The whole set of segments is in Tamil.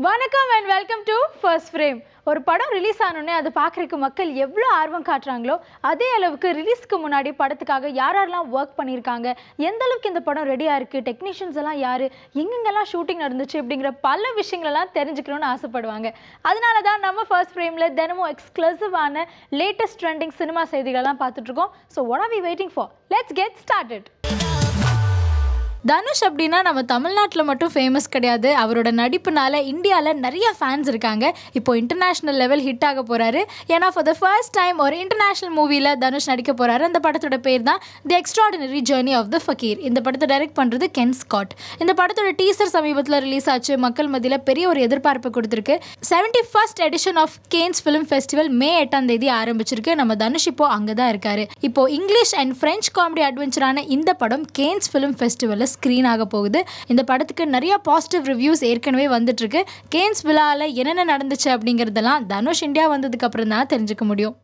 வணக்கம் and welcome to first frame ஒரு படம் ரிலீஸ் ஆனோடனே அதை பார்க்குறதுக்கு மக்கள் எவ்வளோ ஆர்வம் காட்டுறாங்களோ அதே அளவுக்கு ரிலீஸ்க்கு முன்னாடி படத்துக்காக யார் யாரெல்லாம் ஒர்க் பண்ணியிருக்காங்க எந்த அளவுக்கு இந்த படம் ரெடியாக இருக்குது டெக்னீஷியன்ஸ் எல்லாம் யார் எங்கெங்கெல்லாம் ஷூட்டிங் நடந்துச்சு அப்படிங்கிற பல விஷயங்களெல்லாம் தெரிஞ்சுக்கணும்னு ஆசைப்படுவாங்க அதனால தான் நம்ம ஃபர்ஸ்ட் ஃப்ரேமில் தினமும் எக்ஸ்க்ளூசிவான லேட்டஸ்ட் ட்ரெண்டிங் சினிமா செய்திகளெல்லாம் பார்த்துட்ருக்கோம் so what are we waiting for let's get started Dhanush அப்படின்னா நம்ம தமிழ்நாட்டில் மட்டும் ஃபேமஸ் கிடையாது அவரோட நடிப்புனால இந்தியாவில் நிறைய ஃபேன்ஸ் இருக்காங்க இப்போ இன்டர்நேஷ்னல் லெவல் ஹிட் ஆக போகிறாரு ஏன்னா ஃபார் த ஃபர்ஸ்ட் டைம் ஒரு இன்டர்நேஷ்னல் மூவியில் தனுஷ் நடிக்க போகிறாரு அந்த படத்தோட பேர் தான் the extraordinary journey of the fakir இந்த படத்தை டைரக்ட் பண்ணுறது கென் ஸ்காட் இந்த படத்தோட டீசர் சமீபத்தில் ரிலீஸ் ஆச்சு மக்கள் மத்தியில் பெரிய ஒரு எதிர்பார்ப்பு கொடுத்துருக்கு seventy first edition of Cannes film festival May எட்டாம் தேதி ஆரம்பிச்சிருக்கு நம்ம தனுஷ் இப்போ அங்கே தான் இருக்காரு இப்போ இங்கிலீஷ் அண்ட் ஃப்ரெஞ்ச் காமெடி அட்வென்ச்சரான இந்த படம் கேன்ஸ் ஃபிலிம் ஃபெஸ்டிவலில் ஸ்க்ரீன் ஆக போகுது இந்த படத்துக்கு நிறைய பாசிட்டிவ் ரிவ்யூஸ் ஏற்கனவே வந்துட்டு இருக்கு கேன்ஸ் விழாவில் என்னென்ன நடந்துச்சு அப்படிங்கிறதெல்லாம் தனுஷ் இந்தியா வந்ததுக்கு அப்புறம் தான் தெரிஞ்சுக்க முடியும்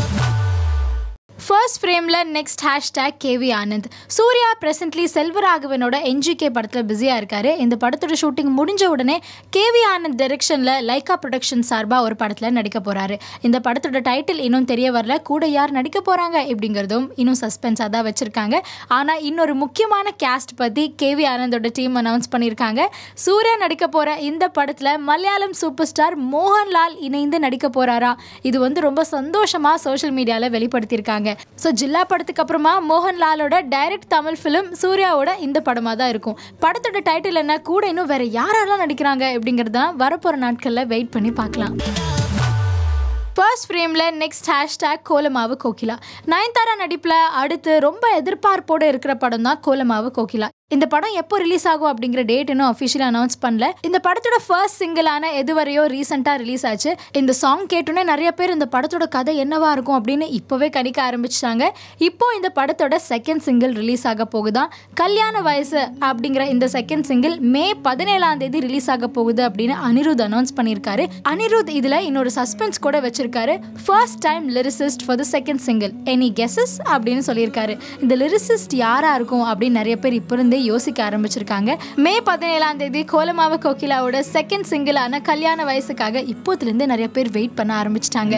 ஃபர்ஸ்ட் ஃப்ரேமில் next hashtag KV Anand Suriya presently செல்வராகவனோட என்ஜிகே படத்தில் பிஸியாக இருக்காரு இந்த படத்தோட ஷூட்டிங் முடிஞ்ச உடனே கேவி ஆனந்த் டைரக்ஷனில் லைக்கா ப்ரொடக்ஷன் சார்பாக ஒரு படத்தில் நடிக்க போகிறாரு இந்த படத்தோட டைட்டில் இன்னும் தெரிய வரல கூட யார் நடிக்க போகிறாங்க அப்படிங்கிறதும் இன்னும் சஸ்பென்ஸாக தான் வச்சுருக்காங்க ஆனால் இன்னொரு முக்கியமான கேஸ்ட் பற்றி கேவி ஆனந்தோட டீம் அனௌன்ஸ் பண்ணியிருக்காங்க சூர்யா நடிக்க போகிற இந்த படத்தில் மலையாளம் சூப்பர் ஸ்டார் மோகன்லால் இணைந்து நடிக்க போகிறாரா இது வந்து ரொம்ப சந்தோஷமாக சோஷியல் மீடியாவில் வெளிப்படுத்தியிருக்காங்க ஸோ ஜில்லா படத்துக்கு அப்புறமா மோகன்லாலோட டைரக்ட் தமிழ் ஃபிலிம் சூர்யாவோட இந்த படமாக தான் இருக்கும் படத்தோட டைட்டில் என்ன கூட இன்னும் வேற யாரெல்லாம் நடிக்கிறாங்க அப்படிங்கிறதான் வரப்போகிற நாட்களில் வெயிட் பண்ணி பார்க்கலாம் ஃபர்ஸ்ட் ஃப்ரேமில் நெக்ஸ்ட் ஹேஷ்டேக் கோலமாவு கோகிலா நயன்தாரா நடிப்பில் அடுத்து ரொம்ப எதிர்பார்ப்போடு இருக்கிற படம் தான் கோலமாவு கோகிலா இந்த படம் எப்போ ரிலீஸ் ஆகும் அப்படிங்கிற டேட் இன்னும் அஃபிஷியலாக அனௌன்ஸ் பண்ணல இந்த படத்தோட ஃபர்ஸ்ட் சிங்கிளான எதுவரையோ ரீசெண்டாக ரிலீஸ் ஆச்சு இந்த சாங் கேட்டோன்னே நிறைய பேர் இந்த படத்தோட கதை என்னவா இருக்கும் அப்படின்னு இப்போவே கணிக்க ஆரம்பிச்சிட்டாங்க இப்போ இந்த படத்தோட செகண்ட் சிங்கிள் ரிலீஸ் ஆக போகுதான் கல்யாண வயசு அப்படிங்கிற இந்த செகண்ட் சிங்கிள் மே பதினேழாம் தேதி ரிலீஸ் ஆக போகுது அப்படின்னு அனிருத் அனௌன்ஸ் பண்ணியிருக்காரு அனிருத் இதில் இன்னொரு சஸ்பென்ஸ் கூட வச்சிருக்காரு first time lyricist for the second single any guesses அப்படின்னு சொல்லியிருக்காரு இந்த லிரிசிஸ்ட் யாரா இருக்கும் அப்படின்னு நிறைய பேர் இப்போ இருந்தே யோசிக்க ஆரம்பிச்சிருக்காங்க மே பதினேழாம் தேதி கோலமாவ கோகிலாவோட செகண்ட் சிங்கிளான கல்யாண வயசுக்காக இப்போதுலேருந்து நிறைய பேர் வெயிட் பண்ண ஆரம்பிச்சிட்டாங்க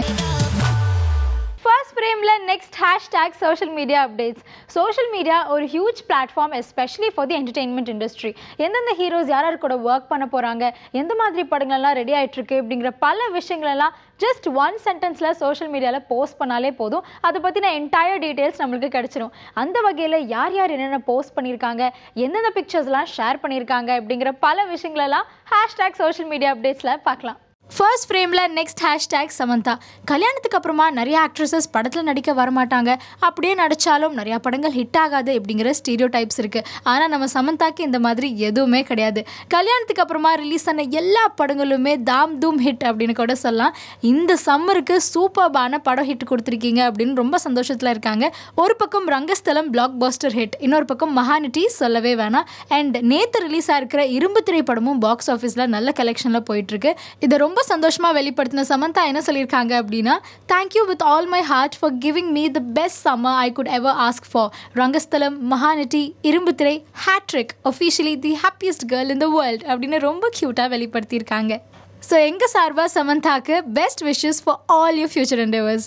ஃபர்ஸ்ட் ஃப்ரேமில் next hashtag social media updates social media ஒரு huge platform especially for the entertainment industry எந்தெந்த ஹீரோஸ் யார் யார் கூட ஒர்க் பண்ண போகிறாங்க எந்த மாதிரி படங்கள்லாம் ரெடி ஆகிட்டுருக்கு அப்படிங்கிற பல விஷயங்களெல்லாம் ஜஸ்ட் ஒன் சென்டென்ஸில் சோஷியல் மீடியாவில் போஸ்ட் பண்ணாலே போதும் அதை பற்றின என்டையர் டீட்டெயில்ஸ் நம்மளுக்கு கிடச்சிரும் அந்த வகையில் யார் யார் என்னென்ன போஸ்ட் பண்ணியிருக்காங்க எந்தெந்த பிக்சர்ஸ்லாம் ஷேர் பண்ணியிருக்காங்க அப்படிங்கிற பல விஷயங்களெல்லாம் ஹேஷ்டேக் சோஷியல் மீடியா அப்டேட்ஸில் பார்க்கலாம் ஃபர்ஸ்ட் ஃப்ரேமில் நெக்ஸ்ட் ஹேஷ்டேக் சமந்தா கல்யாணத்துக்கு அப்புறமா நிறைய ஆக்ட்ரஸஸ் படத்தில் நடிக்க வரமாட்டாங்க அப்படியே நடித்தாலும் நிறையா படங்கள் ஹிட் ஆகாது அப்படிங்கிற ஸ்டீரியோ டைப்ஸ் இருக்குது ஆனால் நம்ம சமந்தாக்கு இந்த மாதிரி எதுவுமே கிடையாது கல்யாணத்துக்கு அப்புறமா ரிலீஸ் ஆன எல்லா படங்களுமே தாம் தூம் ஹிட் அப்படின்னு கூட சொல்லலாம் இந்த சம்மருக்கு சூப்பர்பான படம் ஹிட் கொடுத்துருக்கீங்க அப்படின்னு ரொம்ப சந்தோஷத்தில் இருக்காங்க ஒரு பக்கம் ரங்கஸ்தலம் பிளாக் பாஸ்டர் ஹிட் இன்னொரு பக்கம் மகாநட்டி சொல்லவே வேணாம் அண்ட் நேற்று ரிலீஸ் ஆகிருக்கிற இரும்பு திரைப்படமும் பாக்ஸ் ஆஃபீஸில் நல்ல கலெக்ஷனில் போயிட்டுருக்கு இதை ரொம்ப சந்தோஷமாக வெளிப்படுத்தின சமந்தா என்ன சொல்லியிருக்காங்க அப்படின்னா thank you with all my heart for giving me the best summer I could ever ask for Rangasthalam Mahanati Irumbu Thirai hattrick officially the happiest girl in the world அப்படின்னு ரொம்ப க்யூட்டாக வெளிப்படுத்தியிருக்காங்க ஸோ எங்கள் சார்பாக சமந்தாக்கு best wishes for all your future endeavours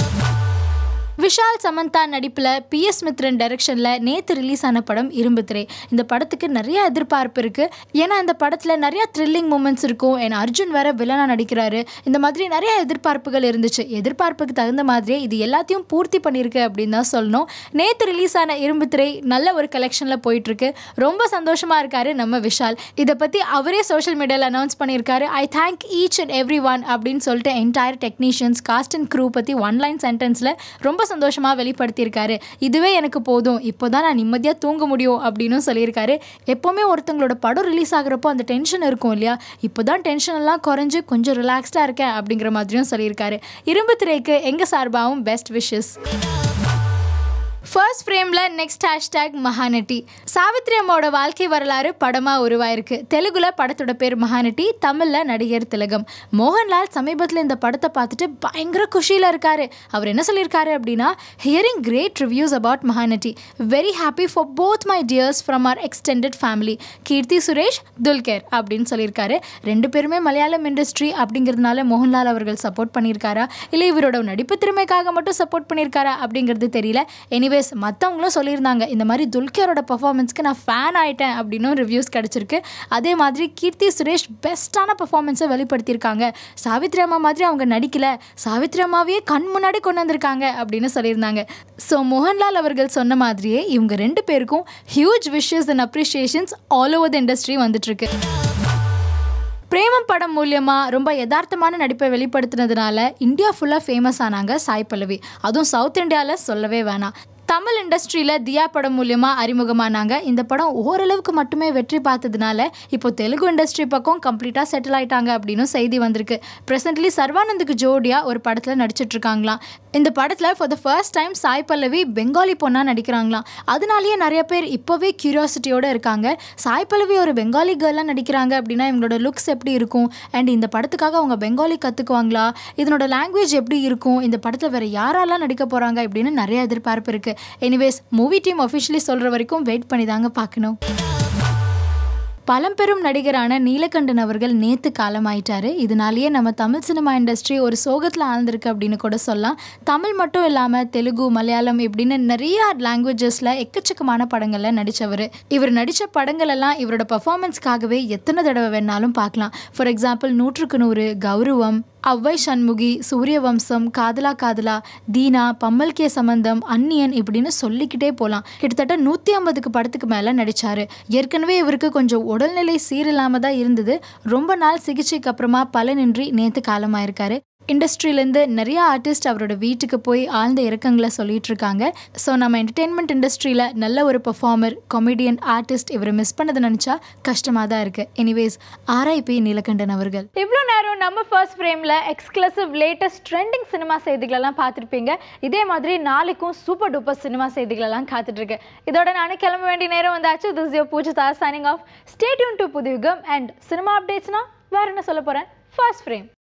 Vishal Samantha நடிப்பில் பிஎஸ் மித்ரன் டைரக்ஷனில் நேற்று ரிலீஸ் ஆன படம் இரும்பு திரை இந்த படத்துக்கு நிறைய எதிர்பார்ப்பு இருக்குது ஏன்னா இந்த படத்தில் நிறைய த்ரில்லிங் மூமெண்ட்ஸ் இருக்கும் ஏன்னா அர்ஜுன் வேற வில்லனாக நடிக்கிறாரு இந்த மாதிரி நிறைய எதிர்பார்ப்புகள் இருந்துச்சு எதிர்பார்ப்புக்கு தகுந்த மாதிரியே இது எல்லாத்தையும் பூர்த்தி பண்ணியிருக்கு அப்படின்னு தான் சொல்லணும் நேற்று ரிலீஸ் ஆன இரும்பு திரை நல்ல ஒரு கலெக்ஷனில் போயிட்டுருக்கு ரொம்ப சந்தோஷமாக இருக்காரு நம்ம விஷால் இதை பற்றி அவரே சோஷியல் மீடியாவில் அனௌன்ஸ் பண்ணியிருக்காரு I thank each and every one அப்படின்னு சொல்லிட்டு entire technicians cast and crew பற்றி ஒன் லைன் சென்டென்ஸில் ரொம்ப சந்தோஷமாக வெளிப்படுத்தியிருக்காரு இதுவே எனக்கு போதும் இப்போ தான் நான் நிம்மதியாக தூங்க முடியும் அப்படின்னு சொல்லியிருக்காரு எப்போவுமே ஒருத்தங்களோட படம் ரிலீஸ் ஆகிறப்போ அந்த டென்ஷன் இருக்கும் இல்லையா இப்போ தான் டென்ஷன் எல்லாம் குறைஞ்சு கொஞ்சம் ரிலாக்ஸ்டாக இருக்கேன் அப்படிங்கிற மாதிரியும் சொல்லியிருக்காரு இரும்பு திரைக்கு எங்கள் சார்பாகவும் பெஸ்ட் விஷஸ் ஃபர்ஸ்ட் ஃப்ரேமில் நெக்ஸ்ட் ஹேஷ்டேக் மகாநட்டி சாவித்ரி அம்மாவோட வாழ்க்கை வரலாறு படமாக உருவாயிருக்கு தெலுங்குல படத்தோட பேர் மகாநட்டி தமிழில் நடிகர் திலகம் மோகன்லால் சமீபத்தில் இந்த படத்தை பார்த்துட்டு பயங்கர குஷியில் இருக்காரு அவர் என்ன சொல்லியிருக்காரு அப்படின்னா hearing great reviews about Mahanati very happy for both my dears from our extended family Keerthy Suresh Dulquer அப்படின்னு சொல்லியிருக்காரு ரெண்டு பேருமே மலையாளம் இண்டஸ்ட்ரி அப்படிங்கிறதுனால மோகன்லால் அவர்கள் சப்போர்ட் பண்ணியிருக்காரா இல்லை இவரோட நடிப்பு திறமைக்காக மட்டும் சப்போர்ட் பண்ணியிருக்காரா அப்படிங்கிறது தெரியல எனிவேஸ் மற்றவங்களும் சொல்லியிருந்தாங்க இந்த மாதிரி துல்கரோட பர்ஃபார்மன்ஸ்க்கு நான் ஃபேன் ஆயிட்டேன் அப்படின்னும் ரிவ்யூஸ் கிடச்சிருக்கு அதே மாதிரி கீர்த்தி சுரேஷ் பெஸ்ட்டான பர்ஃபார்மன்ஸை வெளிப்படுத்தியிருக்காங்க சாவித்ரி அம்மா மாதிரி அவங்க நடிக்கல சாவித்ரி அம்மாவையே கண் முன்னாடி கொண்டு வந்திருக்காங்க அப்படின்னு சொல்லியிருந்தாங்க ஸோ மோகன்லால் அவர்கள் சொன்ன மாதிரியே இவங்க ரெண்டு பேருக்கும் huge wishes and appreciations all over the industry வந்துட்டுருக்கு பிரேமம் படம் மூலியமாக ரொம்ப யதார்த்தமான நடிப்பை வெளிப்படுத்தினதுனால இந்தியா ஃபுல்லாக ஃபேமஸ் ஆனாங்க சாய் பல்லவி அதுவும் சவுத் இந்தியாவில் சொல்லவே வேணாம் தமிழ் இண்டஸ்ட்ரியில் தியா படம் மூலியமாக அறிமுகமானாங்க இந்த படம் ஓரளவுக்கு மட்டுமே வெற்றி பார்த்ததுனால இப்போ தெலுங்கு இண்டஸ்ட்ரி பக்கம் கம்ப்ளீட்டாக செட்டில் ஆயிட்டாங்க அப்படின்னு செய்தி வந்திருக்கு ப்ரெசென்ட்லி சர்வானந்துக்கு ஜோடியாக ஒரு படத்தில் நடிச்சிட்டு இருக்காங்களாம் இந்த படத்தில் for the first time Sai Pallavi Bengali பொண்ணாக நடிக்கிறாங்களாம் அதனாலேயே நிறைய பேர் இப்போவே கியூரியாசிட்டியோடு இருக்காங்க சாய் பல்லவி ஒரு பெங்காலி கேர்லாக நடிக்கிறாங்க அப்படின்னா இவங்களோட லுக்ஸ் எப்படி இருக்கும் அண்ட் இந்த படத்துக்காக அவங்க பெங்காலி கற்றுக்குவாங்களா இதனோட லாங்குவேஜ் எப்படி இருக்கும் இந்த படத்தில் வேறு யாரெல்லாம் நடிக்க போகிறாங்க அப்படின்னு நிறைய எதிர்பார்ப்பு இருக்குது எனிவேஸ் மூவி டீம் அஃபிஷியலி சொல்கிற வரைக்கும் வெயிட் பண்ணி தாங்க பார்க்கணும் பழம்பெரும் நடிகரான நீலகண்டன் அவர்கள் நேத்து காலமாயிட்டாரு இதனாலேயே நம்ம தமிழ் சினிமா இண்டஸ்ட்ரி ஒரு சோகத்தில் ஆழ்ந்திருக்கு அப்படின்னு கூட சொல்லலாம் தமிழ் மட்டும் இல்லாமல் தெலுங்கு மலையாளம் இப்படின்னு நிறைய லாங்குவேஜஸில் எக்கச்சக்கமான படங்களில் நடித்தவர் இவர் நடித்த படங்கள் எல்லாம் இவரோட பர்ஃபார்மன்ஸ்க்காகவே எத்தனை தடவை வேணாலும் பார்க்கலாம் ஃபார் எக்ஸாம்பிள் நூற்றுக்கு நூறு கௌரவம் அவ்வை சண்முகி சூரியவம்சம் காதலா காதலா தீனா பம்மல் கே சம்பந்தம் அந்நியன் இப்படின்னு சொல்லிக்கிட்டே போகலாம் கிட்டத்தட்ட நூற்றி ஐம்பதுக்கு படத்துக்கு மேலே நடித்தார் ஏற்கனவே இவருக்கு கொஞ்சம் உடல்நிலை சீரில்லாமல் தான் இருந்தது ரொம்ப நாள் சிகிச்சைக்கு அப்புறமா பலனின்றி நேற்று காலமாயிருக்காரு இண்டஸ்ட்ரியிலேருந்து நிறைய ஆர்டிஸ்ட் அவரோட வீட்டுக்கு போய் ஆழ்ந்த இறக்கங்களை சொல்லிட்டு இருக்காங்க ஸோ நம்ம என்டர்டெயின்மெண்ட் இண்டஸ்ட்ரியில் நல்ல ஒரு பெர்ஃபார்மர் காமெடியன் ஆர்டிஸ்ட் இவரை மிஸ் பண்ணதை நினச்சா கஷ்டமாக தான் இருக்குது எனிவேஸ் ஆர்ஐபி நீலகண்டன் அவர்கள் இவ்வளோ நேரம் நம்ம ஃபர்ஸ்ட் ஃப்ரேமில் எக்ஸ்க்ளூசிவ் லேட்டஸ்ட் ட்ரெண்டிங் சினிமா செய்திகளெல்லாம் பார்த்துருப்பீங்க இதே மாதிரி நாளைக்கும் சூப்பர் டூப்பர் சினிமா செய்திகளெல்லாம் காத்துட்ருக்கு இதோட நான் கிளம்ப வேண்டிய நேரம் வந்தாச்சு this your Poojitha signing off stay tuned to Puthuyugam and cinema அப்டேட்ஸ்னா வேற என்ன சொல்ல போகிறேன் ஃபர்ஸ்ட் ஃப்ரேம்